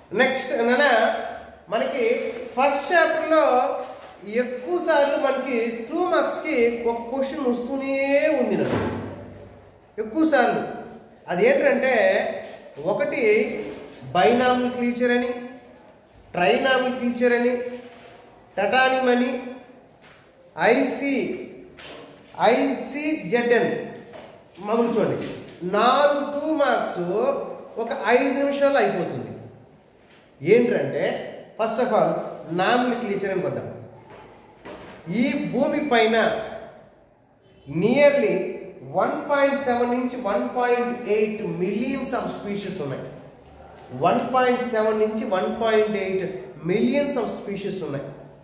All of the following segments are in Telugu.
నెక్స్ట్ నానా మనకి ఫస్ట్ చాప్టర్లో ఎక్కువ సార్లు మనకి టూ మార్క్స్కి ఒక క్వశ్చన్ వస్తూనే ఉంది నాకు ఎక్కువ సార్లు అదేంటంటే ఒకటి బైనామిల్ క్లీచర్ అని ట్రైనామిల్ క్లీచర్ అని టటానిమ్ అని ఐసి ఐసిజెడ్ఎన్ మామూలు చూడండి నాలుగు టూ మార్క్స్ ఒక ఐదు నిమిషాల్లో అయిపోతుంది ఏంటంటే first of all nomenclature అని కొద్దాం ఈ భూమి పైన నియర్లీ వన్ పాయింట్ సెవెన్ నుంచి one point eight millions of species ఉన్నాయి వన్ పాయింట్ సెవెన్ నుంచి one point eight millions of species ఉన్నాయి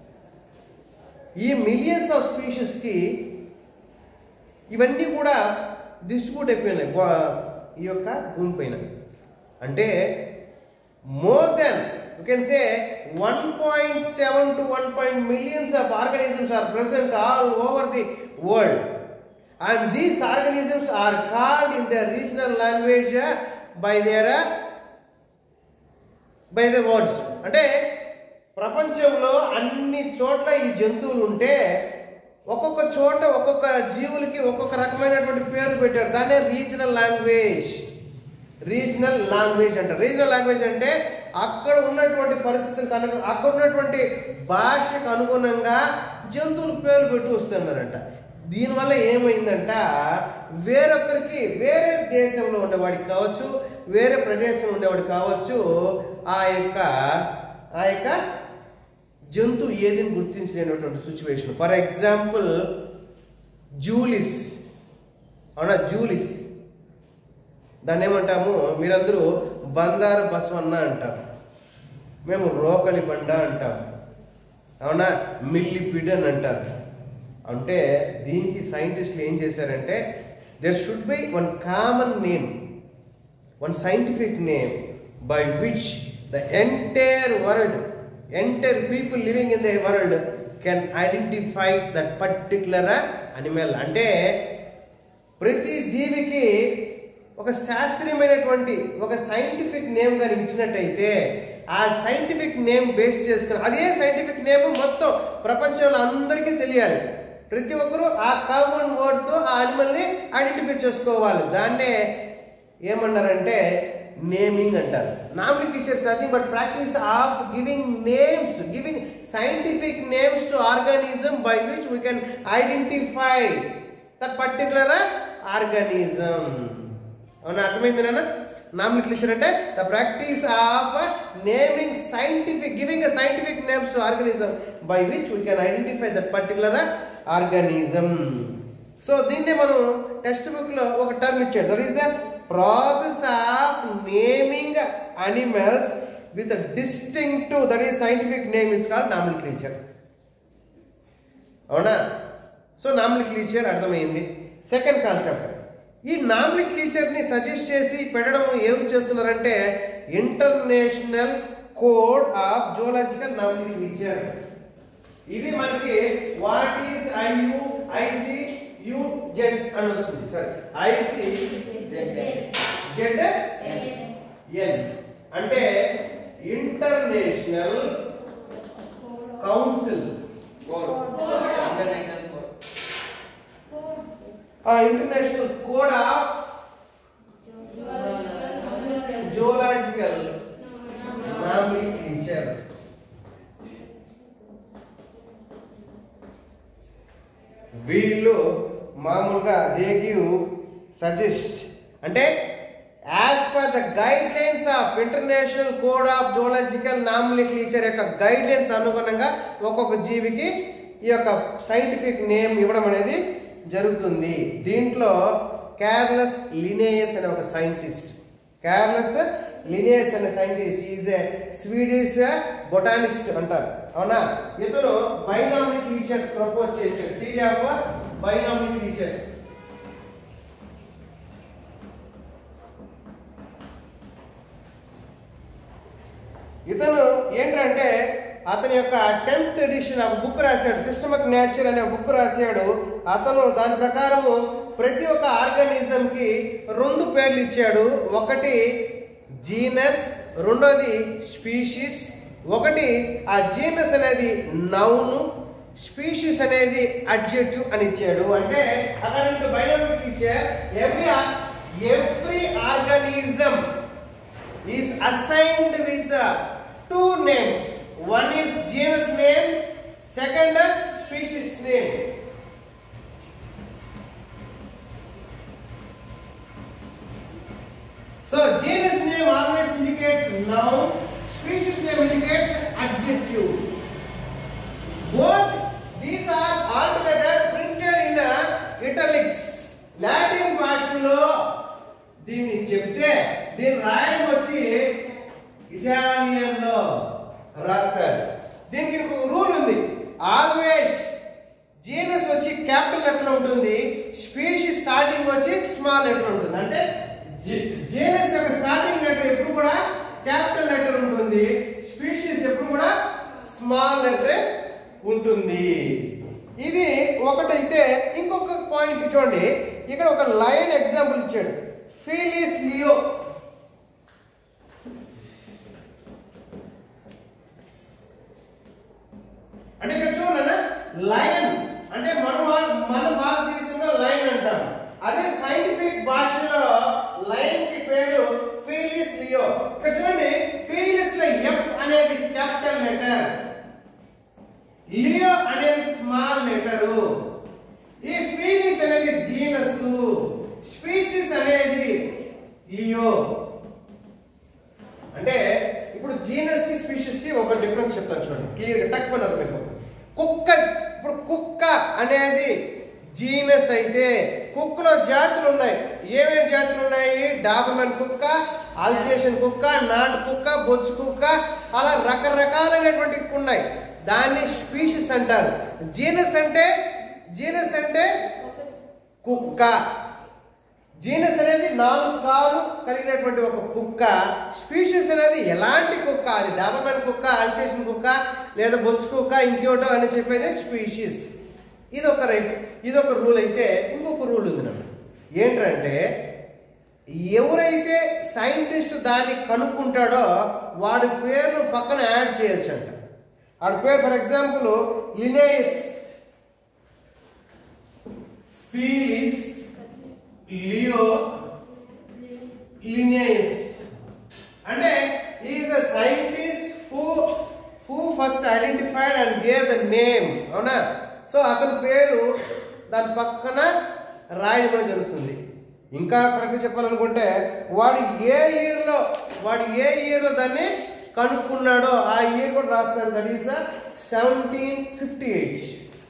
ఈ మిలియన్స్ ఆఫ్ స్పీషీస్కి ఇవన్నీ కూడా డిస్ట్రిబ్యూట్ అయిపోయినాయి గో- ఈ యొక్క భూమి పైన అంటే more than you can say one point seven to one point millions of organisms are present all over the world and these organisms are called in the regional language by their by the words అంటే ప్రపంచంలో అన్ని చోట్ల ఈ జంతువులు ఉంటే ఒక్కొక్క చోట ఒక్కొక్క జీవులకి ఒక్కొక్క రకమైనటువంటి పేరు పెట్టారు దాన్నే రీజనల్ లాంగ్వేజ్ రీజనల్ లాంగ్వేజ్ అంటారు రీజనల్ లాంగ్వేజ్ అంటే అక్కడ ఉన్నటువంటి పరిస్థితులకు అను అక్కడ ఉన్నటువంటి భాషకు అనుగుణంగా జంతువుల పేర్లు పెట్టి వస్తున్నారంట దీనివల్ల ఏమైందంట వేరొకరికి వేరే దేశంలో ఉండేవాడికి కావచ్చు వేరే ప్రదేశంలో ఉండేవాడికి కావచ్చు ఆ యొక్క ఆ యొక్క జంతువు ఏదని గుర్తించలేనటువంటి సిచ్యువేషన్ ఫర్ ఎగ్జాంపుల్ జూలిస్ అవునా జూలిస్ దాన్ని ఏమంటాము మీరందరూ బందారు బసవన్న అంటారు మేము రోకలి బండ అంటాం అవునా మిల్లిపిడన్ అంటారు అంటే దీనికి సైంటిస్టులు ఏం చేశారంటే there should be one common name one scientific name by which the entire world entire people living in the world can identify that particular animal అంటే ప్రతి జీవికి ఒక శాస్త్రీయమైనటువంటి ఒక సైంటిఫిక్ నేమ్ కానీ ఇచ్చినట్టయితే ఆ సైంటిఫిక్ నేమ్ బేస్ చేసుకుని అదే సైంటిఫిక్ నేమ్ మొత్తం ప్రపంచంలో అందరికీ తెలియాలి ప్రతి ఒక్కరూ ఆ కామన్ వర్డ్తో ఆ అనిమల్ని ఐడెంటిఫై చేసుకోవాలి దాన్నే ఏమన్నారంటే నేమింగ్ అంటారు నామింగ్ ఇచ్చేసి nothing but practice of giving names giving scientific names to organism by which we can identify that particular organism అవునా అర్థమైంది నాన్న నామినిక్లేచర్ అంటే the practice of naming scientific giving scientific names to organism by which we can identify that particular organism so దీన్నే మనం టెక్స్ట్ బుక్ లో ఒక టర్మ్ ఇచ్చాడు that is the process of naming animals with distinctive that is scientific name is called nomenclature అవునా సో నామినిక్లేచర్ అర్థమైంది సెకండ్ కాన్సెప్ట్ ఈ నామినిక్లేచర్ ని సజెస్ట్ చేసి పెట్టడం ఏం చేస్తున్నారంటే international code of zoological nomenclature ఇది మనకి what is IU IC U Z అని వస్తుంది సరే ఐసి జెడ్ ఎన్ అంటే ఇంటర్నేషనల్ కౌన్సిల్ ఆ international code of zoological nomenclature వీళ్ళు మామూలుగా దే గివ్ సజెస్ట్ అంటే as per the guidelines of international code of zoological nomenclature యొక్క గైడ్ లైన్స్ అనుగుణంగా ఒక్కొక్క జీవికి ఈ యొక్క సైంటిఫిక్ నేమ్ ఇవ్వడం అనేది జరుగుతుంది దీంట్లో క్యార్లస్ లినేయస్ అనే ఒక సైంటిస్ట్ క్యార్లస్ లినేయస్ అనే scientist is a Swedish botanist అంటారు అవునా ఇతను బైనామిక్ రీసెర్చ్ ప్రపోజ్ చేశాడు థియరీ ఆఫ్ బైనామిక్ రీసెర్చ్ ఇతను ఏంటంటే అతని యొక్క టెన్త్ ఎడిషన్ ఒక బుక్ రాశాడు సిస్టమక్ నేచర్ అనే బుక్ రాశాడు అతను దాని ప్రకారము ప్రతి ఒక్క ఆర్గానిజంకి రెండు పేర్లు ఇచ్చాడు ఒకటి జీనస్ రెండోది స్పీషీస్ ఒకటి ఆ జీనస్ అనేది నౌను స్పీషీస్ అనేది అడ్జెక్టివ్ అని ఇచ్చాడు అంటే according to binomic teacher every every organism is assigned with two names one is genus name second species name So genus name always indicates noun, species name indicates adjective. Both these are altogether printed in a italics. Latin భాషలో దీన్ని చెప్తే దీన్ని రాయడం వచ్చి ఇటాలియన్ లో రాస్తారు దీనికి ఇంకొక రూల్ ఉంది ఆల్వేస్ జీనస్ వచ్చి క్యాపిటల్ లెటర్ ఉంటుంది స్పీషీస్ స్టార్టింగ్ వచ్చి స్మాల్ లెటర్ ఉంటుంది అంటే జీనస్ యొక్క స్టార్టింగ్ లెటర్ ఎప్పుడు కూడా క్యాపిటల్ లెటర్ ఉంటుంది స్పీషీస్ ఎప్పుడు కూడా స్మాల్ లెటర్ ఉంటుంది ఇది ఒకటైతే ఇంకొక పాయింట్ చూడండి ఇక్కడ ఒక లైన్ ఎగ్జాంపుల్ ఇచ్చాడు ఫీలిస్ లియో అంటే ఇక్కడ చూడండి లయన్ అంటే మన వా- మన భారతదేశంలో లయన్ అంటాం అదే సైంటిఫిక్ భాషలో లయన్ కి పేరు ఫీలిస్ లియో ఇక్కడ చూడండి ఫీలిస్ లో ఎఫ్ అనేది క్యాపిటల్ లెటర్ లియో అనేది స్మాల్ లెటరు ఈ ఫీలిస్ అనేది జీనస్ స్పీషీస్ అనేది లియో అంటే ఇప్పుడు జీనస్ కి స్పీషీస్ కి ఒక డిఫరెన్స్ చెప్తాను చూడండి క్లియర్ టక్ పన్నారు మీకు కుక్క ఇప్పుడు కుక్క అనేది జీనస్ అయితే కుక్కలో జాతులు ఉన్నాయి ఏమేమి జాతులు ఉన్నాయి డాబర్మెన్ కుక్క అల్సేషన్ కుక్క నాటు కుక్క బొచ్చు కుక్క అలా రకరకాలైనటువంటి కుక్క ఉన్నాయి దాన్ని స్పీషీస్ అంటారు జీనస్ అంటే జీనస్ అంటే కుక్క జీనస్ అనేది నాలుగు కాలు కలిగినటువంటి ఒక కుక్క స్పీషీస్ అనేది ఎలాంటి కుక్క అది డాబర్మెన్ కుక్క అల్సేషన్ కుక్క లేదా బొచ్చు కుక్క ఇంకోటో అని చెప్పేది స్పీషీస్ ఇది ఒక రైట్ ఇది ఒక రూల్ అయితే ఇంకొక రూల్ ఉంది నాకు ఏంటంటే ఎవరైతే సైంటిస్ట్ దాన్ని కనుక్కుంటాడో వాడి పేరును పక్కన యాడ్ చేయొచ్చు అంట వాడి పేరు for example Linnaeus Felis leo Linnaeus అంటే is a scientist who who first identified and gave the name అవునా సో అతని పేరు దాని పక్కన రాయడం జరుగుతుంది ఇంకా కరెక్ట్ చెప్పాలనుకుంటే వాడు ఏ ఇయర్లో వాడు ఏ ఇయర్లో దాన్ని కనుక్కున్నాడో ఆ ఇయర్ కూడా రాస్తారు that is seventeen fifty eight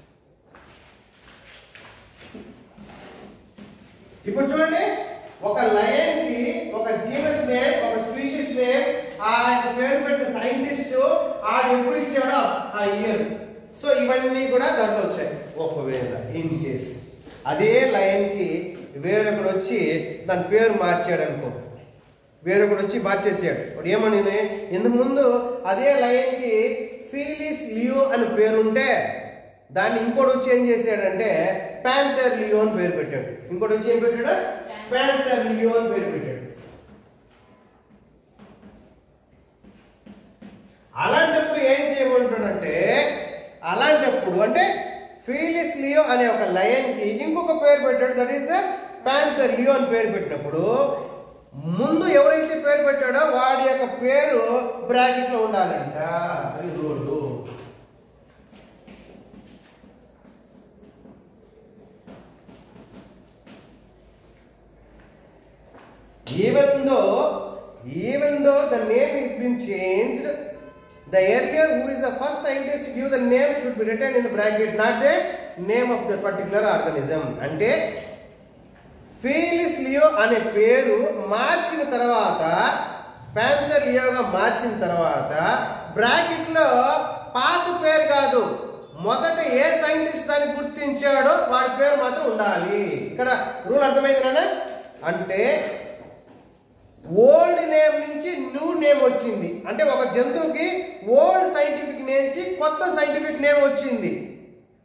ఇప్పుడు చూడండి ఒక లయన్ కి ఒక జీనస్ నేమ్ ఒక స్పీషీస్ నేమ్ ఆ యొక్క పేరు పెట్టిన సైంటిస్ట్ ఆడు ఎప్పుడు ఇచ్చాడో ఆ ఇయర్ సో ఇవన్నీ కూడా దాంట్లో వచ్చాయి ఒకవేళ ఇన్ కేస్ అదే లయన్ కి వేరొకడు వచ్చి దాని పేరు మార్చాడు అనుకో వేరొకడు వచ్చి మార్చేసాడు వాడు ఏమని ఇంతకు ముందు అదే లయన్ కి ఫీలిస్ లియో అని పేరుంటే దాన్ని ఇంకోటి వచ్చి ఏం చేశాడంటే ప్యాంథర్ లియో అని పేరు పెట్టాడు ఇంకోటి వచ్చి ఏం పెట్టాడు ప్యాంథర్ లియో అని పేరు పెట్టాడు అలాంటప్పుడు ఏం చేయమంటాడంటే అలాంటప్పుడు అంటే ఫీలిస్ లియో అనే ఒక లయన్ కి ఇంకొక పేరు పెట్టాడు దట్ ఈస్ ప్యాంథర్ లియో అని పేరు పెట్టినప్పుడు ముందు ఎవరైతే పేరు పెట్టాడో వాడి యొక్క పేరు బ్రాకెట్ లో ఉండాలంట అది rule even though even though the name is been changed the earlier who is the first scientist to give the name should be written in the bracket not the name of the particular organism అంటే ఫీలిస్ లియో అనే పేరు మార్చిన తర్వాత ప్యాంథర్ లియోగా మార్చిన తర్వాత బ్రాకెట్ లో పాత పేరు కాదు మొదట ఏ సైంటిస్ట్ దాన్ని గుర్తించాడో వాడి పేరు మాత్రం ఉండాలి ఇక్కడ రూల్ అర్థమైంది అంటే ఓల్డ్ నేమ్ నుంచి న్యూ నేమ్ వచ్చింది అంటే ఒక జంతువుకి ఓల్డ్ సైంటిఫిక్ నేమ్ నుంచి కొత్త సైంటిఫిక్ నేమ్ వచ్చింది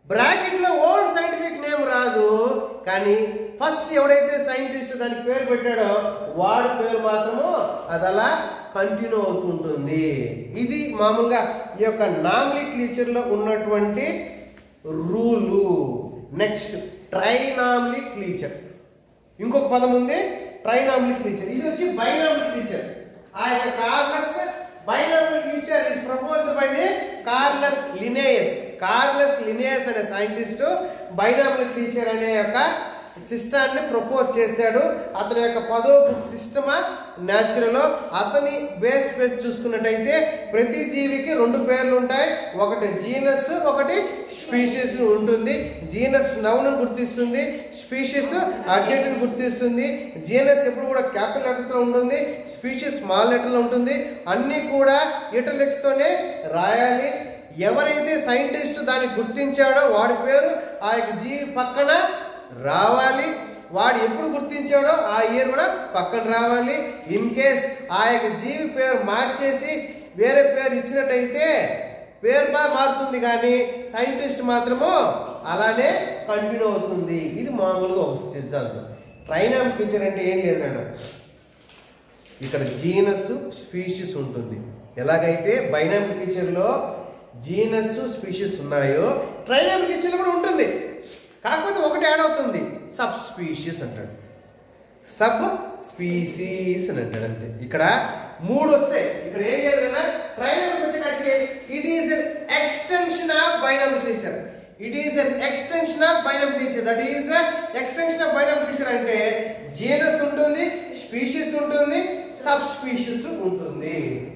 బ్రాకెట్ లో ఓల్డ్ సైంటిఫిక్ నేమ్ రాదు కానీ ఫస్ట్ ఎవడైతే సైంటిస్ట్ దానికి పేరు పెట్టాడో వాడి పేరు మాత్రము అది అలా కంటిన్యూ అవుతుంటుంది ఇది మామూలుగా ఈ యొక్క నామిలిక్ లో ఉన్నటువంటి రూలు నెక్స్ట్ ట్రైనామిలిక్ లీచర్ ఇంకొక పదం ఉంది ట్రైనామిలిక్ లీచర్ ఇది వచ్చి బైనామిలిక్ లీచర్ ఆ యొక్క Carolus binomial nomenclature is proposed by the Carolus Linnaeus Carolus Linnaeus అనే సైంటిస్ట్ బైనామిలిక్ లీచర్ అనే యొక్క సిస్టాన్ని ప్రపోజ్ చేశాడు అతని యొక్క పదో బుక్ సిస్టమా న్యాచురల్ అతని బేస్ బేస్ చూసుకున్నట్టయితే ప్రతి జీవికి రెండు పేర్లు ఉంటాయి ఒకటి జీనస్ ఒకటి స్పీషీస్ ఉంటుంది జీనస్ నౌన్ గుర్తిస్తుంది స్పీషీస్ అబ్జెక్ట్ గుర్తిస్తుంది జీనస్ ఎప్పుడు కూడా క్యాపిటల్ లెటర్స్ లో ఉంటుంది స్పీషీస్ స్మాల్ లెటర్ లో ఉంటుంది అన్ని కూడా ఇటలిక్స్ తోనే రాయాలి ఎవరైతే సైంటిస్ట్ దాన్ని గుర్తించాడో వాడి పేరు ఆ యొక్క జీవి పక్కన రావాలి వాడు ఎప్పుడు గుర్తించాడో ఆ ఇయర్ కూడా పక్కన రావాలి ఇన్ కేస్ ఆ యొక్క జీవి పేరు మార్చేసి వేరే పేరు ఇచ్చినట్టయితే పేరు బా మారుతుంది కానీ సైంటిస్ట్ మాత్రము అలానే కంటిన్యూ అవుతుంది ఇది మామూలుగా ఒక సిద్ధాంతం ట్రైనామ్ ఫీచర్ అంటే ఏం లేదు మేడం ఇక్కడ జీనస్ స్పీషీస్ ఉంటుంది ఎలాగైతే బైనామిక్ టీచర్లో జీనస్ స్పీషీస్ ఉన్నాయో ట్రైనామిక్ టీచర్లో కూడా ఉంటుంది కాకపోతే ఒకటి యాడ్ అవుతుంది సబ్ స్పీషీస్ అంటాడు సబ్ స్పీసీస్ అని అంటాడు అంతే ఇక్కడ మూడు వస్తాయి ఇక్కడ ఏం లేదు కదా ట్రైనామిక్ వచ్చేటట్టు it is an extension of binomial teacher it is an extension of binomial teacher that is extension of binomial teacher అంటే జీనస్ ఉంటుంది స్పీషీస్ ఉంటుంది సబ్ స్పీషీస్ ఉంటుంది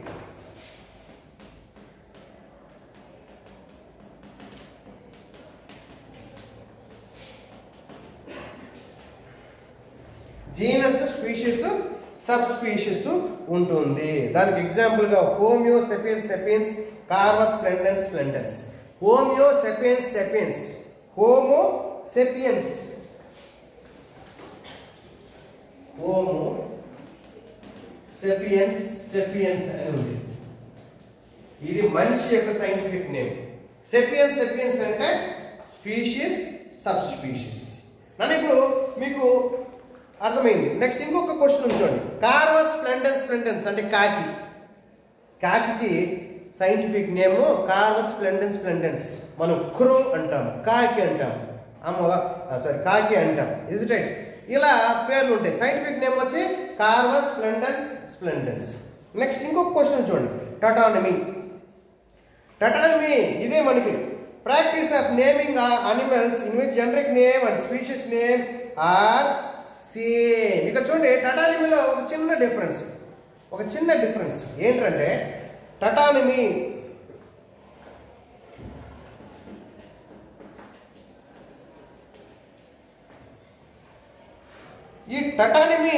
జీనస్ స్పీషీస్ సబ్ స్పీషీస్ ఉంటుంది దానికి ఎగ్జాంపుల్ గా homo sapiens sapiens corvus splendens splendens homo sapiens sapiens homo sapiens homo sapiens sapiens అని ఉంది ఇది మనిషి యొక్క సైంటిఫిక్ నేమ్ సెపియన్స్ సెపియన్స్ అంటే స్పీషీస్ సబ్ స్పీషీస్ నన్ను ఇప్పుడు మీకు అర్థమైంది నెక్స్ట్ ఇంకొక క్వశ్చన్ ఉంచండి కార్వస్ స్ప్లెండెన్స్ స్ప్లెండెన్స్ అంటే కాకి కాకి scientific name Corvus splendens splendens మనం క్రో అంటాం కాకి అంటాం అమ్మ సారీ కాకి అంటాం ఇజ్ రైట్ ఇలా పేర్లు ఉంటాయి సైంటిఫిక్ నేమ్ వచ్చి కార్వస్ స్ప్లెండెన్స్ స్ప్లెండెన్స్ నెక్స్ట్ ఇంకొక క్వశ్చన్ చూడండి టటానమీ టటానమీ ఇదే మనకి practice of naming animals in which generic name and species name are same ఇక్కడ చూడండి టటానమీలో ఒక చిన్న డిఫరెన్స్ ఒక చిన్న డిఫరెన్స్ ఏంటంటే టటానమీ ఈ టటానమీ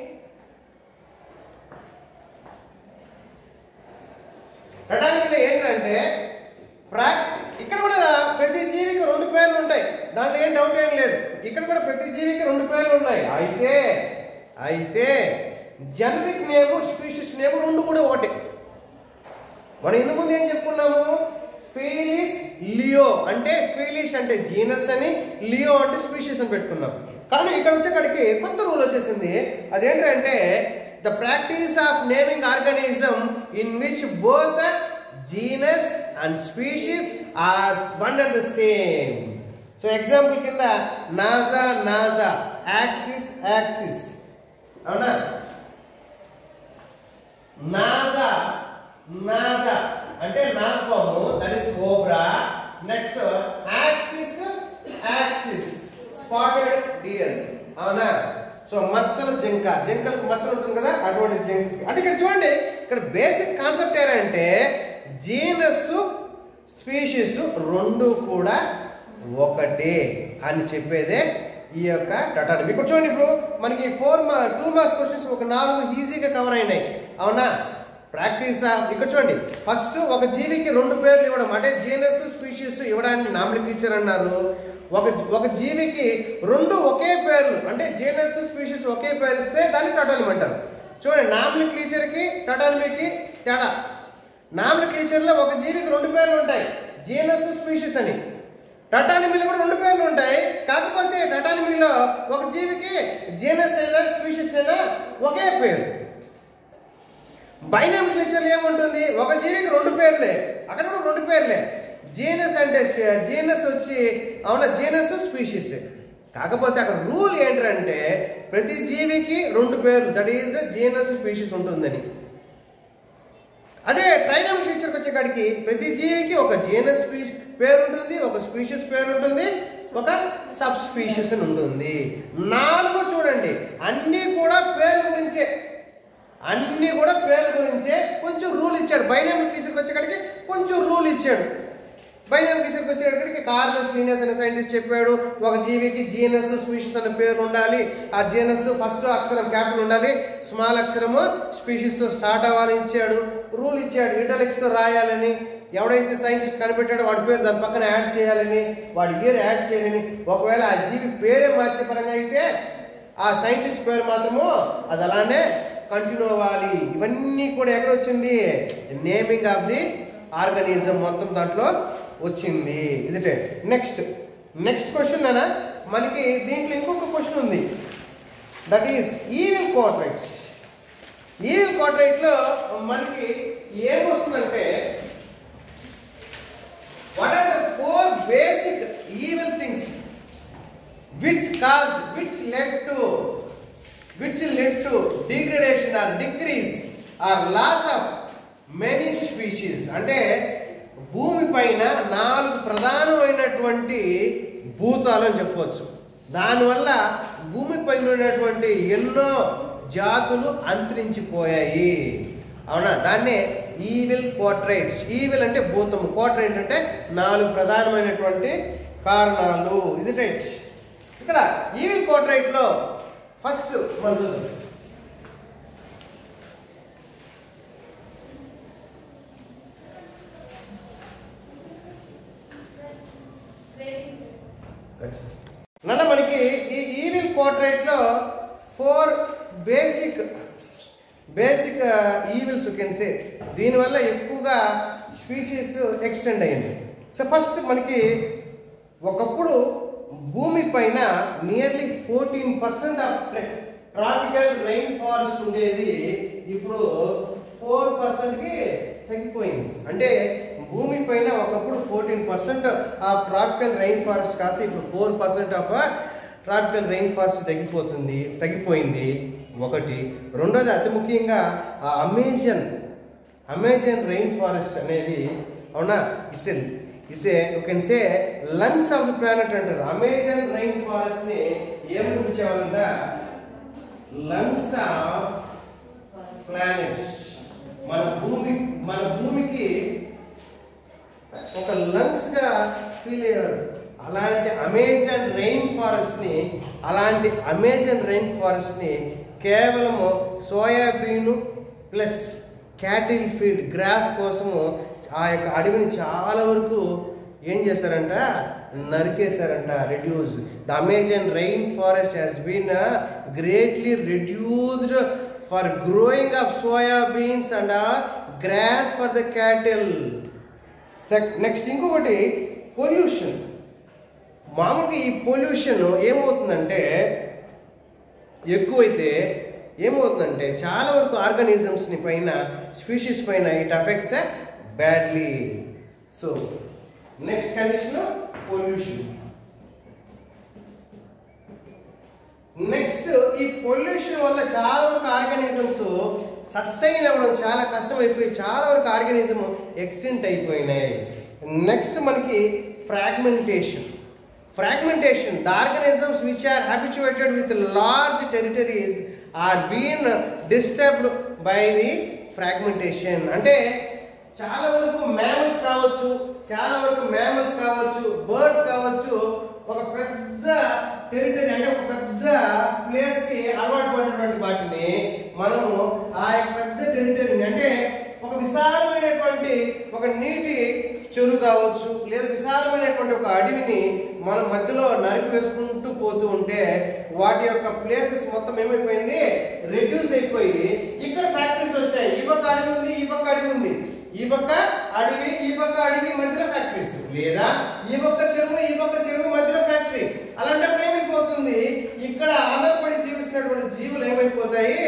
టటానమీలో ఏంటంటే ప్రాక్ ఇక్కడ కూడా ప్రతి జీవికి రెండు పేర్లు ఉంటాయి దాంట్లో ఏం డౌట్ ఏం లేదు ఇక్కడ కూడా ప్రతి జీవికి రెండు పేర్లు ఉన్నాయి అయితే అయితే జనరిక్ నేమ్ స్పీషిస్ నేమ్ రెండు కూడా ఒకటే మనం ఇంతకు ముందు ఏం చెప్పుకున్నాము ఫీలిస్ లియో అంటే ఫీలిష్ అంటే జీనస్ అని లియో అంటే స్పీషీస్ అని పెట్టుకున్నాం కానీ ఇక్కడ వచ్చేకాడికి కొత్త రూల్ వచ్చేసింది అదేంటంటే the practice of naming organism in which both genus and species are one and the same so example కింద నాజా నాజా యాక్సిస్ యాక్సిస్ అవునా నాజా నాజా అంటే నాగపాము that is cobra next Axis axis spotted deer అవునా సో మచ్చల జింక జింకలకు మచ్చలు ఉంటుంది కదా అటువంటి జింక అంటే ఇక్కడ చూడండి ఇక్కడ బేసిక్ కాన్సెప్ట్ ఏంటంటే జీనస్ స్పీషీస్ రెండు కూడా ఒకటే అని చెప్పేదే ఈ యొక్క టటానమీ ఇప్పుడు చూడండి ఇప్పుడు మనకి ఫోర్ మా టూ మార్క్స్ క్వశ్చన్స్ ఒక నాలుగు ఈజీగా కవర్ అయినాయి అవునా ప్రాక్టీస్ ఇక్కడ చూడండి ఫస్ట్ ఒక జీవికి రెండు పేర్లు ఇవ్వడం అంటే జీనస్ స్పీషీస్ ఇవ్వడాన్ని నామిలిక్ టీచర్ అన్నారు ఒక ఒక జీవికి రెండు ఒకే పేర్లు అంటే జీనస్ స్పీషీస్ ఒకే పేరు ఇస్తే దాన్ని టటానమీ అంటారు చూడండి నామిలిక్ టీచర్కి టటానమీకి తేడా నామిలిక్ టీచర్లో ఒక జీవికి రెండు పేర్లు ఉంటాయి జీనస్ స్పీషీస్ అని టటానిమీలో కూడా రెండు పేర్లు ఉంటాయి కాకపోతే టటానిమీలో ఒక జీవికి జీనస్ అయినా స్పీషిస్ అయినా ఒకే పేరు బైనామ్ క్లీచర్లు ఏముంటుంది ఒక జీవికి రెండు పేర్లే అక్కడ కూడా రెండు పేర్లే జీనస్ అంటే జీనస్ వచ్చి అవునా జీనస్ స్పీషిస్ కాకపోతే అక్కడ రూల్ ఏంటంటే ప్రతి జీవికి రెండు పేర్లు దట్ ఈజ్ జీనస్ స్పీషిస్ ఉంటుందని అదే ట్రైనమ్ క్లీచర్కి వచ్చేకాడికి ప్రతి జీవికి ఒక జీనస్ పేరు ఉంటుంది ఒక స్పీషిస్ పేరు ఉంటుంది ఒక సబ్ స్పీషిస్ అని ఉంటుంది నాలుగు చూడండి అన్నీ కూడా పేరు గురించే అన్నీ కూడా పేరు గురించే కొంచెం రూల్ ఇచ్చాడు బైనామిక్ టీచర్కి వచ్చేకాడికి కొంచెం రూల్ ఇచ్చాడు బైనామిక్ టీచర్కి వచ్చేటప్పటికి కార్లస్ లీనియస్ అనే సైంటిస్ట్ చెప్పాడు ఒక జీవికి జీనస్ స్పీషిస్ అనే పేరు ఉండాలి ఆ జీనస్ ఫస్ట్ అక్షరం క్యాపిటల్ ఉండాలి స్మాల్ అక్షరము స్పీషిస్ తో స్టార్ట్ అవ్వాలని ఇచ్చాడు రూల్ ఇచ్చాడు ఇటలిక్స్ తో రాయాలని ఎవడైతే సైంటిస్ట్ కనిపెట్టాడో వాడి పేరు దాని పక్కన యాడ్ చేయాలని వాడి ఇయర్ యాడ్ చేయాలని ఒకవేళ ఆ జీవి పేరే మార్చే పరంగా అయితే ఆ సైంటిస్ట్ పేరు మాత్రము అది అలానే కంటిన్యూ అవ్వాలి ఇవన్నీ కూడా ఎక్కడ వచ్చింది నేమింగ్ ఆఫ్ ది ఆర్గనిజం మొత్తం దాంట్లో వచ్చింది ఇదిటే నెక్స్ట్ నెక్స్ట్ క్వశ్చన్ అన్న మనకి దీంట్లో ఇంకొక క్వశ్చన్ ఉంది that is evil quartets evil కోట్రైట్లో మనకి ఏమొస్తుందంటే what are the four basic evil things which cause which led to which led to degradation or decrease or loss of many species అంటే భూమి పైన నాలుగు ప్రధానమైనటువంటి భూతాలు అని చెప్పవచ్చు దానివల్ల భూమి పైన ఉన్నటువంటి ఎన్నో జాతులు అంతరించిపోయాయి అవునా దాన్నే ఈవిల్ కోట్రైట్స్ ఈవిల్ అంటే భూతము కోట్రైట్ అంటే నాలుగు ప్రధానమైనటువంటి కారణాలు ఇది రైట్స్ ఇక్కడ ఈవిల్ కోట్రైట్లో ఫస్ట్ మనం చూద్దాం నన్న మనకి ఈ ఈవిల్ పోర్ట్రేట్ లో four basic basic evils can say దీనివల్ల ఎక్కువగా స్పీషీస్ ఎక్స్టెండ్ అయ్యింది సో ఫస్ట్ మనకి ఒకప్పుడు భూమి పైన nearly fourteen percent of tropical rain forest ఉండేది ఇప్పుడు ఫోర్ పర్సెంట్కి తగ్గిపోయింది అంటే భూమి పైన ఒకప్పుడు fourteen percent of tropical rain forest కాస్త ఇప్పుడు four percent of tropical rain forest తగ్గిపోతుంది తగ్గిపోయింది ఒకటి రెండోది అతి ముఖ్యంగా ఆ అమేజన్ అమేజన్ రైన్ ఫారెస్ట్ అనేది అవునా it's it's a you can say lungs of the planet అంటారు అమేజన్ రైన్ ఫారెస్ట్ ని ఏమని పిలిచేవాళ్ళంట లంగ్స్ ఆఫ్ ప్లానెట్స్ మన భూమి మన భూమికి ఒక లంగ్స్ గా ఫీల్ అయ్యాడు అలాంటి అమేజన్ రెయిన్ ఫారెస్ట్ ని అలాంటి అమేజన్ రెయిన్ ఫారెస్ట్ ని కేవలము soybean plus cattle feed grass కోసము ఆ యొక్క అడవిని చాలా వరకు ఏం చేశారంట నరికేశారంట reduce the Amazon rain forest has been greatly reduced for growing of soybeans and grass for the cattle next ఇంకొకటి పొల్యూషన్ మామూలుగా ఈ పొల్యూషన్ ఏమవుతుందంటే ఎక్కువైతే ఏమవుతుందంటే చాలా వరకు ఆర్గానిజమ్స్ని పైన స్పీషీస్ పైన it affects badly so next condition pollution next ఈ పొల్యూషన్ వల్ల చాలా వరకు ఆర్గానిజమ్స్ సస్టైన్ అవ్వడం చాలా కష్టమైపోయి చాలా వరకు ఆర్గానిజం ఎక్స్టెంట్ అయిపోయినాయి నెక్స్ట్ మనకి fragmentation fragmentation the organisms which are habituated with large territories are been disturbed by the fragmentation అంటే చాలా వరకు మ్యామల్స్ కావచ్చు చాలా వరకు మ్యామల్స్ కావచ్చు బర్డ్స్ కావచ్చు ఒక పెద్ద టెరిటరీ అంటే ఒక పెద్ద ప్లేస్ కి అలవాటు పడినటువంటి వాటిని మనము ఆ యొక్క పెద్ద టెరిటరీని అంటే ఒక విశాలమైనటువంటి ఒక నీటి చెరువు కావచ్చు లేదా విశాలమైనటువంటి ఒక అడవిని మనం మధ్యలో నరికి వేసుకుంటూ పోతూ ఉంటే వాటి యొక్క ప్లేసెస్ మొత్తం ఏమైపోయింది రెడ్యూస్ అయిపోయి ఇక్కడ ఫ్యాక్టరీస్ వచ్చాయి ఈ పక్క అడవి ఉంది ఈ పక్క అడవి ఉంది ఈ ఈ పక్క అడవి ఈ పక్క అడవి మధ్యలో ఫ్యాక్టరీస్ లేదా ఈ పక్క చెరువు ఈ పక్క చెరువు మధ్యలో ఫ్యాక్టరీ అలాంటప్పుడు ఏమైపోతుంది ఇక్కడ ఆధారపడి జీవిస్తున్నటువంటి జీవులు ఏమైపోతాయి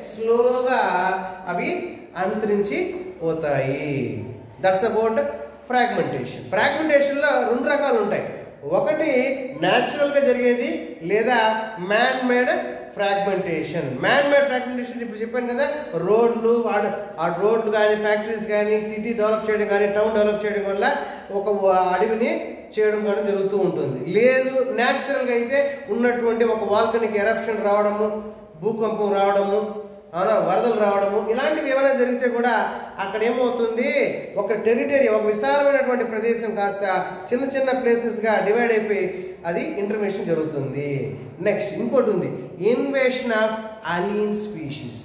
స్లోగా అవి అంతరించి పోతాయి దట్స్ అబౌట్ ఫ్రాగ్మెంటేషన్ ఫ్రాగ్మెంటేషన్లో రెండు రకాలు ఉంటాయి ఒకటి న్యాచురల్గా జరిగేది లేదా man made fragmentation man made fragmentation ఇప్పుడు చెప్పాను కదా రోడ్లు ఆ- ఆ రోడ్లు కానీ ఫ్యాక్టరీస్ కానీ సిటీ డెవలప్ చేయడం కానీ టౌన్ డెవలప్ చేయడం వల్ల ఒక వ- అడవిని చేయడం కానీ జరుగుతూ ఉంటుంది లేదు న్యాచురల్గా అయితే ఉన్నటువంటి ఒక వాల్కనిక్ ఎరప్షన్ రావడము భూకంపం రావడము అవునా వరదలు రావడము ఇలాంటివి ఏమైనా జరిగితే కూడా అక్కడ ఏమవుతుంది ఒక టెరిటరీ ఒక విశాలమైనటువంటి ప్రదేశం కాస్త చిన్న చిన్న ప్లేసెస్గా డివైడ్ అయిపోయి అది ఇంటర్మేషన్ జరుగుతుంది నెక్స్ట్ ఇంకోటి ఉంది invasion of alien species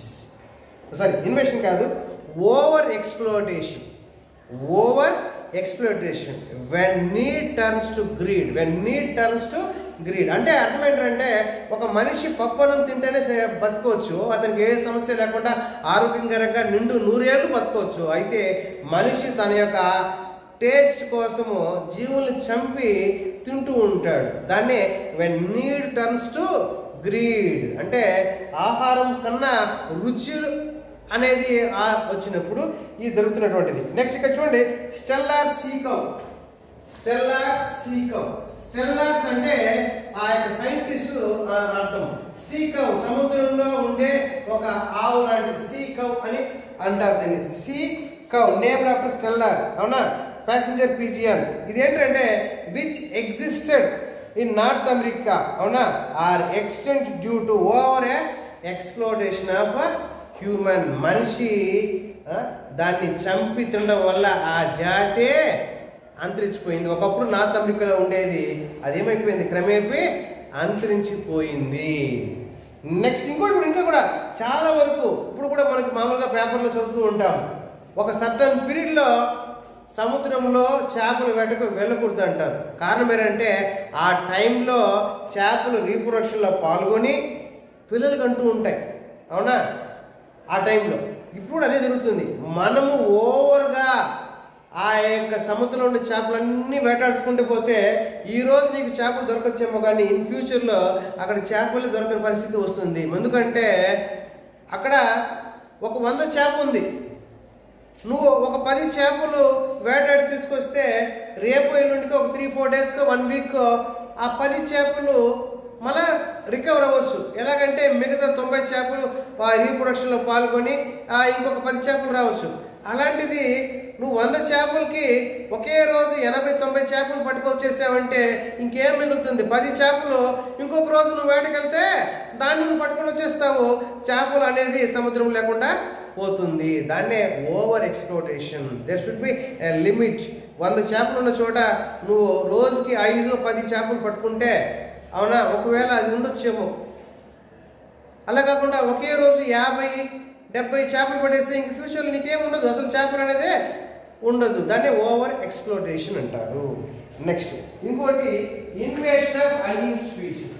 sorry invasion కాదు over exploitation over exploitation when need turns to greed when need turns to greed అంటే అర్థం ఏంటంటే ఒక మనిషి పప్పనం తింటేనే సే- బతకవచ్చు అతనికి ఏ సమస్య లేకుండా ఆరోగ్యకరంగా నిండు నూరేళ్ళు బతకవచ్చు అయితే మనిషి తన యొక్క టేస్ట్ కోసము జీవుల్ని చంపి తింటూ ఉంటాడు దాన్నే when need turns to greed అంటే ఆహారం కన్నా రుచులు అనేది ఆ వచ్చినప్పుడు ఇది జరుగుతున్నటువంటిది నెక్స్ట్ ఇక్కడ చూడండి స్టెల్లార్ సీకవ్ స్టెల్లార్ సీకవ్ స్టెల్లార్స్ అంటే ఆ యొక్క సైంటిస్టు అర్థం సీకవ్ సముద్రంలో ఉండే ఒక ఆవు లాంటి సీకవ్ అని అంటారు దీన్ని sea cow name after Steller అవునా ప్యాసింజర్ పీజియన్ ఇది ఏంటంటే which existed in North America అవునా are extinct due to over exploitation of human మనిషి ఆ, దాన్ని చంపి తినడం వల్ల ఆ జాతే అంతరించిపోయింది ఒకప్పుడు నార్త్ అమెరికాలో ఉండేది అదేమైపోయింది క్రమేపీ అంతరించిపోయింది నెక్స్ట్ ఇంకోటి ఇప్పుడు ఇంకా కూడా చాలా వరకు ఇప్పుడు కూడా మనకి మామూలుగా పేపర్లో చదువుతూ ఉంటాం ఒక సర్టన్ పీరియడ్లో సముద్రంలో చేపల వేటకు వెళ్ళకూడదు అంటారు కారణం ఏంటంటే ఆ టైంలో చేపలు రీప్రొడక్షన్లో పాల్గొని పిల్లలు కంటూ ఉంటాయి అవునా ఆ టైంలో ఇప్పుడు అదే జరుగుతుంది మనము ఓవర్గా ఆ యొక్క సముద్రంలో ఉండే చేపలన్నీ వేటాడుచుకుంటూ పోతే ఈ రోజు నీకు చేపలు దొరకచ్చేమో కానీ ఇన్ ఫ్యూచర్లో అక్కడ చేపలు దొరకని పరిస్థితి వస్తుంది ఎందుకంటే అక్కడ ఒక వంద చేప ఉంది నువ్వు ఒక పది చేపలు వేటాడి తీసుకొస్తే రేపు ఎల్లుండికి ఒక త్రీ ఫోర్ డేస్కో వన్ వీక్ ఆ పది చేపలు మళ్ళా రికవర్ అవ్వచ్చు ఎలాగంటే మిగతా తొంభై చేపలు ఆ రీప్రొడక్షన్లో పాల్గొని ఆ ఇంకొక పది చేపలు రావచ్చు అలాంటిది నువ్వు వంద చేపలకి ఒకే రోజు ఎనభై తొంభై చేపలు పట్టుకొచ్చేసావంటే ఇంకేం మిగులుతుంది పది చేపలు ఇంకొక రోజు నువ్వు వేటకెళ్తే దాన్ని నువ్వు పట్టుకొని వచ్చేస్తావు చేపలు అనేది సముద్రం లేకుండా పోతుంది దాన్నే over exploitation there should be a limit వంద చేపలు ఉన్న చోట నువ్వు రోజుకి ఐదు పది చేపలు పట్టుకుంటే అవునా ఒకవేళ అది ఉండొచ్చేమో అలా కాకుండా ఒకే రోజు యాభై డెబ్బై చేపలు పడేస్తే ఇంక ఫ్యూచర్లో నీకేం ఉండదు అసలు చేపలు అనేదే ఉండదు దాన్ని ఓవర్ ఎక్స్ప్లోటేషన్ అంటారు నెక్స్ట్ ఇంకోటి invasion of alien species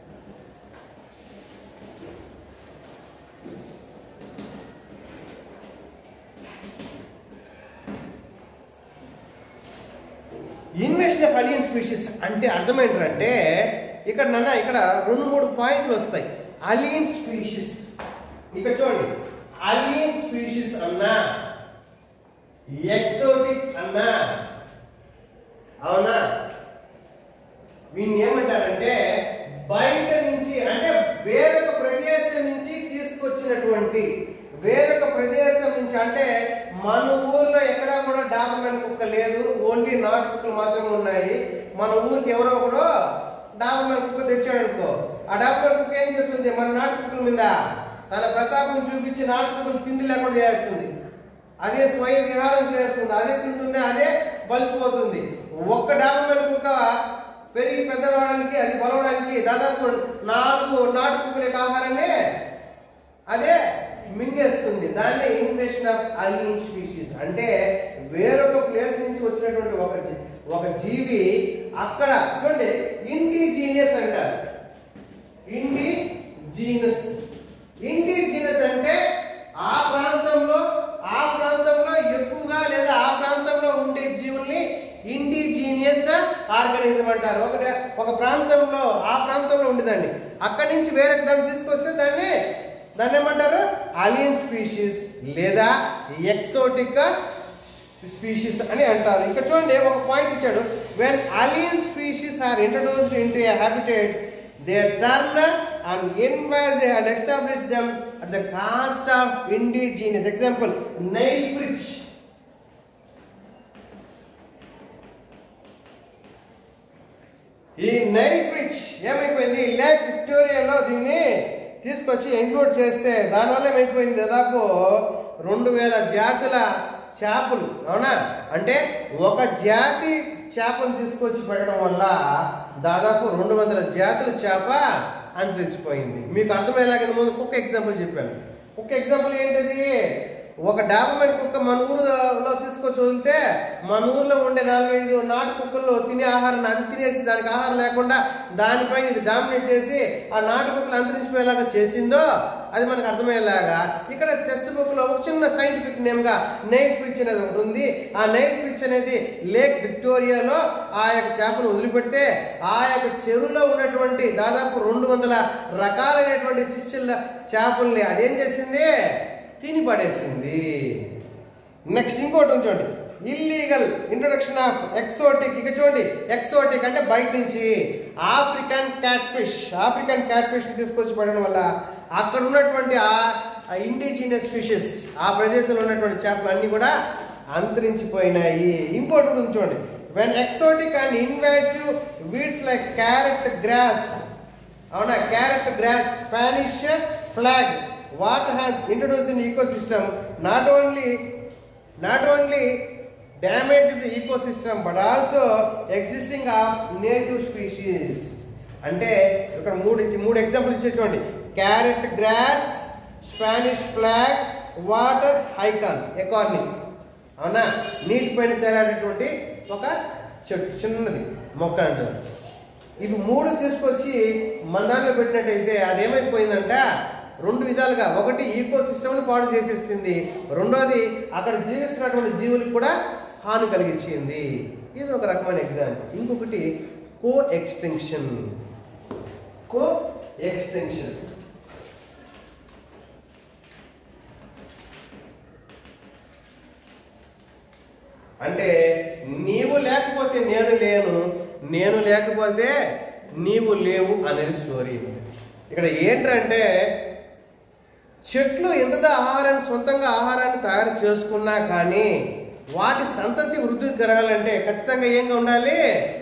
invasion of alien species అంటే అర్థం ఏంటంటే ఇక్కడ నాన్న ఇక్కడ రెండు మూడు పాయింట్లు వస్తాయి అలియన్ స్పీషీస్ ఇక్కడ చూడండి అలియన్ స్పీషీస్ అన్నా ఎక్సోటిక్ అన్నా అవునా వీన్ని ఏమంటారంటే బయట నుంచి అంటే వేరొక ప్రదేశం నుంచి తీసుకొచ్చినటువంటి వేరొక ప్రదేశం నుంచి అంటే మన ఊర్లో ఎక్కడా కూడా డాబర్మెన్ కుక్క లేదు ఓన్లీ నాటు కుక్కలు మాత్రమే ఉన్నాయి మన ఊరికి ఎవరో ఒకడు డాబర్మెన్ కుక్క తెచ్చాడు అనుకో ఆ డాబర్మెన్ కుక్క ఏం చేస్తుంది మన నాటు కుక్కల మీద తన ప్రతాపం చూపించి నాటు కుక్కలు తిండి లేకుండా చేస్తుంది అదే స్వయం విహారం చేస్తుంది అదే తింటుంది అదే బలిసిపోతుంది ఒక్క డాబర్మెన్ కుక్క పెరిగి పెద్దవడానికి అది బలవడానికి దాదాపు నాలుగు నాటు కుక్కల యొక్క ఆహారాన్ని అదే మింగేస్తుంది దాన్నే ఇన్వేషన్ ఆఫ్ అలీన్ స్పీషీస్ అంటే వేరొక ప్లేస్ నుంచి వచ్చినటువంటి ఒక జీ- ఒక జీవి అక్కడ చూడండి ఇండిజీనియస్ అంటారు ఇండిజీనస్ ఇండిజీనస్ అంటే ఆ ప్రాంతంలో ఆ ప్రాంతంలో ఎక్కువగా లేదా ఇండిజీనియస్ ఆర్గానిజం అంటారు ఒక ఒక ప్రాంతంలో ఆ ప్రాంతంలో ఉండేదాన్ని అక్కడి నుంచి వేరే దాన్ని తీసుకొస్తే దాన్ని దాన్ని ఏమంటారు అలియన్ స్పీషీస్ లేదా ఎక్సోటిక్ స్పీషీస్ అని అంటారు ఇంకా చూడండి ఒక పాయింట్ ఇచ్చాడు when alien species are introduced into a habitat they turn and invade and establish them at the cost of indigenous example Nile perch ఈ నైల్ బ్రిడ్జ్ ఏమైపోయింది లేక్ విక్టోరియాలో దీన్ని తీసుకొచ్చి ఇంక్లూడ్ చేస్తే దానివల్ల ఏమైపోయింది దాదాపు రెండు వేల జాతుల చేపలు అవునా అంటే ఒక జాతి చేపను తీసుకొచ్చి పెట్టడం వల్ల దాదాపు రెండు వందల జాతుల చేప అంతరించిపోయింది మీకు అర్థమయ్యేలాగా ముందు కుక్క ఎగ్జాంపుల్ చెప్పాను కుక్క ఎగ్జాంపుల్ ఏంటిది ఒక డాబర్మెన్ కుక్క మన ఊరిలో తీసుకొచ్చి వదిలితే మన ఊర్లో ఉండే నాలుగైదు నాటు కుక్కల్లో తినే ఆహారాన్ని అది తినేసి దానికి ఆహారం లేకుండా దానిపైన ఇది డామినేట్ చేసి ఆ నాటు కుక్కలు అంతరించిపోయేలాగా చేసిందో అది మనకు అర్థమయ్యేలాగా ఇక్కడ టెక్స్ట్ బుక్ లో ఒక చిన్న సైంటిఫిక్ నేమ్ గా నైల్ పిచ్ అనేది ఒకటి ఉంది ఆ నైల్ పిచ్ అనేది లేక్ విక్టోరియాలో ఆ యొక్క చేపను వదిలిపెడితే ఆ యొక్క చెరువులో ఉన్నటువంటి దాదాపు రెండు వందల రకాలైనటువంటి చిచ్చిళ్ళ చేపల్ని అదేం చేసింది తిని పడేసింది నెక్స్ట్ ఇంకోటి ఉంచండి ఇల్లీగల్ ఇంట్రొడక్షన్ ఆఫ్ ఎక్సోటిక్ ఇక చూడండి ఎక్సోటిక్ అంటే బయట నుంచి African catfish African catfish తీసుకొచ్చి పడడం వల్ల అక్కడ ఉన్నటువంటి ఆ ఇండిజినియస్ ఫిషెస్ ఆ ప్రదేశంలో ఉన్నటువంటి చేపలు అన్ని కూడా అంతరించిపోయినాయి ఇంకోటి కూడా ఉంచండి when exotic and invasive weeds like carrot grass అవునా carrot grass Spanish flag what has introduce in ecosystem not only not only damage the ecosystem but also existing of native species అంటే ఇక్కడ మూడు ఇచ్చి- మూడు ఎగ్జాంపుల్ ఇచ్చే చూడండి carrot grass Spanish flag water హైకాన్ ఎకార్ని అవునా నీటి పైన తేలాడేటువంటి ఒక చెట్టు చిన్నది మొక్క అంటారు ఇవి మూడు తీసుకొచ్చి మన దాంట్లో పెట్టినట్టయితే అదేమైపోయిందంట రెండు విధాలుగా ఒకటి ఈకో సిస్టమ్ని పాడు చేసేసింది రెండోది అక్కడ జీవిస్తున్నటువంటి జీవులకు కూడా హాని కలిగించింది ఇది ఒక రకమైన ఎగ్జాంపుల్ ఇంకొకటి కో ఎక్స్టెన్షన్ కో ఎక్స్టెన్షన్ అంటే నీవు లేకపోతే నేను లేను నేను లేకపోతే నీవు లేవు అనేది స్టోరీ ఇక్కడ ఏంటంటే చెట్లు ఎంత ఆహారాన్ని సొంతంగా ఆహారాన్ని తయారు చేసుకున్నా కానీ వాటి సంతతి వృద్ధి జరగాలంటే ఖచ్చితంగా ఏంగా ఉండాలి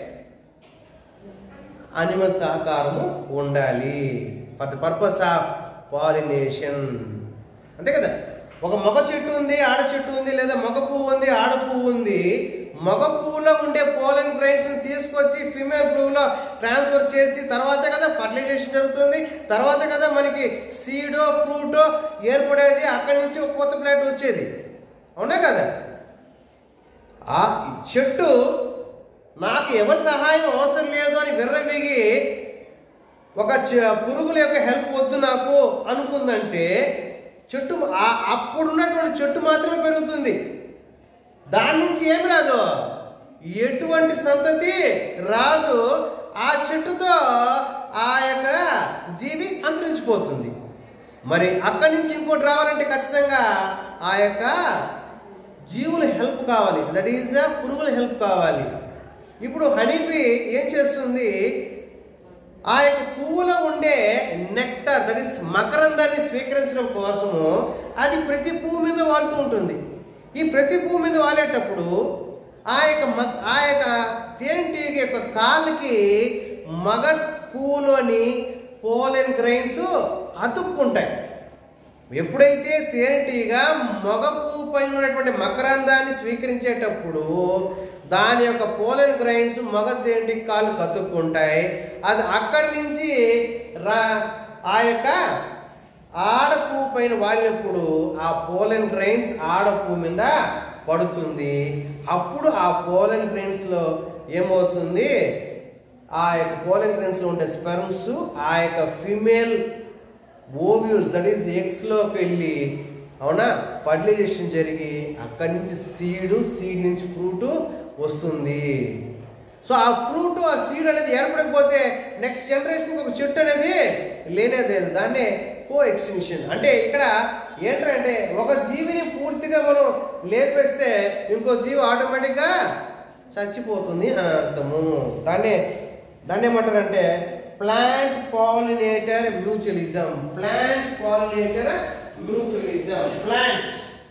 అనిమల్ సహకారము ఉండాలి for the purpose of pollination అంతే కదా ఒక మగ చెట్టు ఉంది ఆడ చెట్టు ఉంది లేదా మగ పువ్వు ఉంది ఆడ పువ్వు ఉంది మగ పువ్వులో ఉండే పోలన్ గ్రైన్స్ తీసుకొచ్చి ఫీమేల్ పువ్వులో ట్రాన్స్ఫర్ చేసి తర్వాతే కదా ఫర్టిలైజేషన్ జరుగుతుంది తర్వాతే కదా మనకి సీడో ఫ్రూటో ఏర్పడేది అక్కడి నుంచి ఒక కొత్త ప్లాంట్ వచ్చేది అవునా కదా ఆ చెట్టు నాకు ఎవరి సహాయం అవసరం లేదు అని విర్రబిగి ఒక చ- పురుగుల యొక్క హెల్ప్ వద్దు నాకు అనుకుందంటే చెట్టు ఆ- అప్పుడున్నటువంటి చెట్టు మాత్రమే పెరుగుతుంది దాని నుంచి ఏమి రాదు ఎటువంటి సంతతి రాదు ఆ చెట్టుతో ఆ యొక్క జీవి అంతరించిపోతుంది మరి అక్కడి నుంచి ఇంకోటి రావాలంటే ఖచ్చితంగా ఆ యొక్క జీవుల హెల్ప్ కావాలి దట్ ఈజ్ పురుగుల హెల్ప్ కావాలి ఇప్పుడు హనీబీ ఏం చేస్తుంది ఆ యొక్క పువ్వులో ఉండే నెక్టర్ దట్ ఈస్ మకరందాన్ని స్వీకరించడం కోసము అది ప్రతి పువ్వు మీద వాలుతూ ఉంటుంది ఈ ప్రతి పువ్వు మీద వాలేటప్పుడు ఆ యొక్క మ- ఆ యొక్క తేనెటీగ యొక్క కాళ్ళకి మగ పువ్వులోని పోలెన్ గ్రైన్స్ అతుక్కుంటాయి ఎప్పుడైతే తేనెటీగ మగ పువ్వు పైన ఉన్నటువంటి మకరందాన్ని స్వీకరించేటప్పుడు దాని యొక్క పోలెన్ గ్రైన్స్ మగ తేనెటీగ కాళ్ళు కతుక్కుంటాయి అది అక్కడి నుంచి రా ఆ యొక్క ఆడ పువ్వు పైన వాలినప్పుడు ఆ పోలెన్ గ్రైన్స్ ఆడ పువ్వు మీద పడుతుంది అప్పుడు ఆ పోలెన్ గ్రైన్స్లో ఏమవుతుంది ఆ యొక్క పోలెన్ గ్రైన్స్లో ఉండే స్పెర్మ్స్ ఆ యొక్క ఫిమేల్ ఓవ్యూల్స్ దట్ ఈస్ ఎగ్స్లోకి వెళ్ళి అవునా ఫర్టిలైజేషన్ జరిగి అక్కడి నుంచి సీడు సీడ్ నుంచి ఫ్రూట్ వస్తుంది సో ఆ ఫ్రూట్ ఆ సీడ్ అనేది ఏర్పడకపోతే నెక్స్ట్ జనరేషన్కి ఒక చెట్టు అనేది లేనేదే దాన్నే కో ఎక్స్టింక్షన్ అంటే ఇక్కడ ఏంటంటే ఒక జీవిని పూర్తిగా మనం లేపేస్తే ఇంకో జీవి ఆటోమేటిక్గా చచ్చిపోతుంది అని అర్థము దాన్నే దాన్ని ఏమంటారంటే plant pollinator mutualism plant pollinator mutualism plant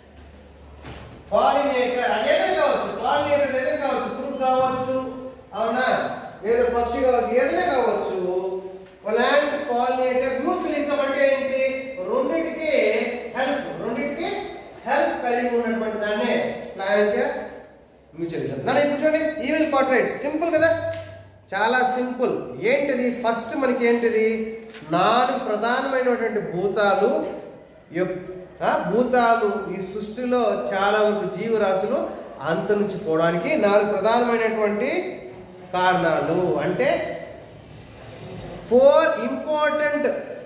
pollinator అదేదైనా కావచ్చు పాలినేటర్ ఏదైనా కావచ్చు పురుగు కావచ్చు అవునా లేదా పక్షి కావచ్చు ఏదైనా కావచ్చు ప్లాంట్ పాలినేటర్ మ్యూచువలిజం అంటే ఏంటి రెండింటికి హెల్ప్ రెండింటికి హెల్ప్ కలిగి ఉన్నటువంటి దాన్నే ప్లాంట్ మ్యూచువలిజం దాని ఇప్పుడు చూడండి ఈవిల్ కాంట్రాక్ట్ సింపుల్ కదా చాలా సింపుల్ ఏంటిది ఫస్ట్ మనకి ఏంటిది నాలుగు ప్రధానమైనటువంటి భూతాలు యొక్- ఆ, భూతాలు ఈ సృష్టిలో చాలా వరకు జీవరాశులు అంతరించిపోవడానికి నాలుగు ప్రధానమైనటువంటి కారణాలు అంటే four important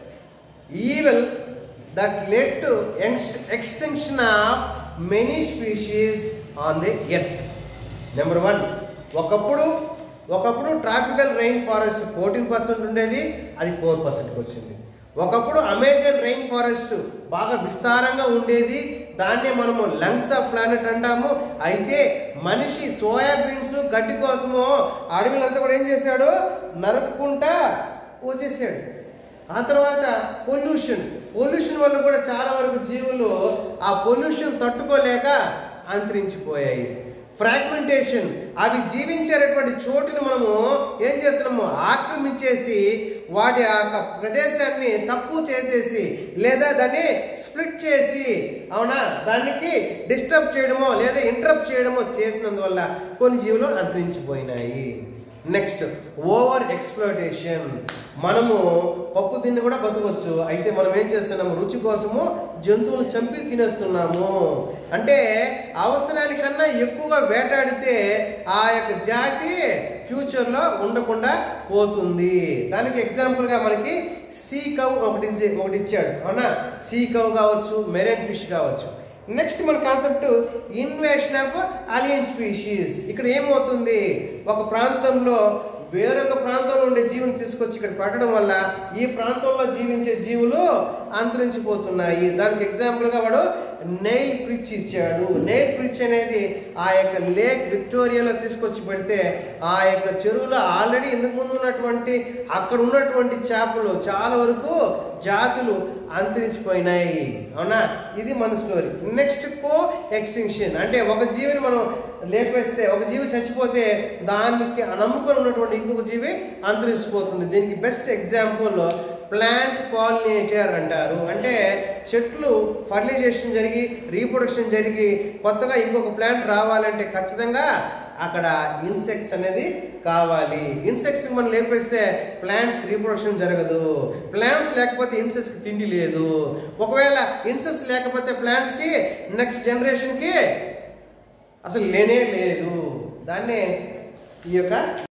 evil that led to extension of many species on the earth number one ఒకప్పుడు ఒకప్పుడు tropical rain forest fourteen percent ఉండేది అది ఫోర్ పర్సెంట్కి వచ్చింది ఒకప్పుడు అమెజాన్ రెయిన్ ఫారెస్ట్ బాగా విస్తారంగా ఉండేది దాన్నే మనము లంగ్స్ ఆఫ్ ప్లానెట్ అంటాము అయితే మనిషి సోయాబీన్స్ గడ్డి కోసము అడవులంతా కూడా ఏం చేశాడు నరుక్కుంటా వచ్చేసాడు ఆ తర్వాత పొల్యూషన్ పొల్యూషన్ వల్ల కూడా చాలా వరకు జీవులు ఆ పొల్యూషన్ తట్టుకోలేక అంతరించిపోయాయి ఫ్రాగ్మెంటేషన్ అవి జీవించేటటువంటి చోటుని మనము ఏం చేస్తున్నాము ఆక్రమించేసి వాటి ఆ యొక్క ప్రదేశాన్ని తక్కువ చేసేసి లేదా దాన్ని స్ప్లిట్ చేసి అవునా దానికి డిస్టర్బ్ చేయడమో లేదా ఇంటరప్ట్ చేయడమో చేసినందువల్ల కొన్ని జీవులు అంతరించిపోయినాయి నెక్స్ట్ ఓవర్ ఎక్స్ప్లోటేషన్ మనము పప్పు తిని కూడా బతకవచ్చు అయితే మనం ఏం చేస్తున్నాము రుచి కోసము జంతువులు చంపి తినేస్తున్నాము అంటే అవసరానికన్నా ఎక్కువగా వేటాడితే ఆ యొక్క జాతి ఫ్యూచర్లో ఉండకుండా పోతుంది దానికి ఎగ్జాంపుల్గా మనకి సీ కవ్ ఒకటి ఇచ్చి- ఒకటి ఇచ్చాడు అవునా సీ కవ్ కావచ్చు మెరైన్ ఫిష్ కావచ్చు నెక్స్ట్ మన concept invasion of alien species ఇక్కడ ఏమవుతుంది ఒక ప్రాంతంలో వేరొక ప్రాంతంలో ఉండే జీవుని తీసుకొచ్చి ఇక్కడ పెట్టడం వల్ల ఈ ప్రాంతంలో జీవించే జీవులు అంతరించిపోతున్నాయి దానికి ఎగ్జాంపుల్గా వాడు నెయిల్ ప్రిచ్ ఇచ్చాడు నెయిల్ ప్రిచ్ అనేది ఆ యొక్క లేక్ విక్టోరియాలో తీసుకొచ్చి పెడితే ఆ యొక్క చెరువులో ఆల్రెడీ ఇంతకు ముందు ఉన్నటువంటి అక్కడ ఉన్నటువంటి చేపలు చాలా వరకు జాతులు అంతరించిపోయినాయి అవునా ఇది మన స్టోరీ నెక్స్ట్ కో ఎక్స్టింక్షన్ అంటే ఒక జీవిని మనం లేపేస్తే ఒక జీవి చచ్చిపోతే దానికి నమ్ముకొని ఉన్నటువంటి ఇంకొక జీవి అంతరించిపోతుంది దీనికి బెస్ట్ ఎగ్జాంపుల్ ప్లాంట్ పాలినేటర్ అంటారు అంటే చెట్లు ఫర్టిలైజేషన్ జరిగి రీప్రొడక్షన్ జరిగి కొత్తగా ఇంకొక ప్లాంట్ రావాలంటే ఖచ్చితంగా అక్కడ ఇన్సెక్ట్స్ అనేది కావాలి ఇన్సెక్ట్స్ మనం లేపేస్తే ప్లాంట్స్ రీప్రొడక్షన్ జరగదు ప్లాంట్స్ లేకపోతే ఇన్సెక్ట్స్కి తిండి లేదు ఒకవేళ ఇన్సెక్ట్స్ లేకపోతే ప్లాంట్స్కి నెక్స్ట్ జనరేషన్కి అసలు లేనే లేదు దాన్నే ఈ యొక్క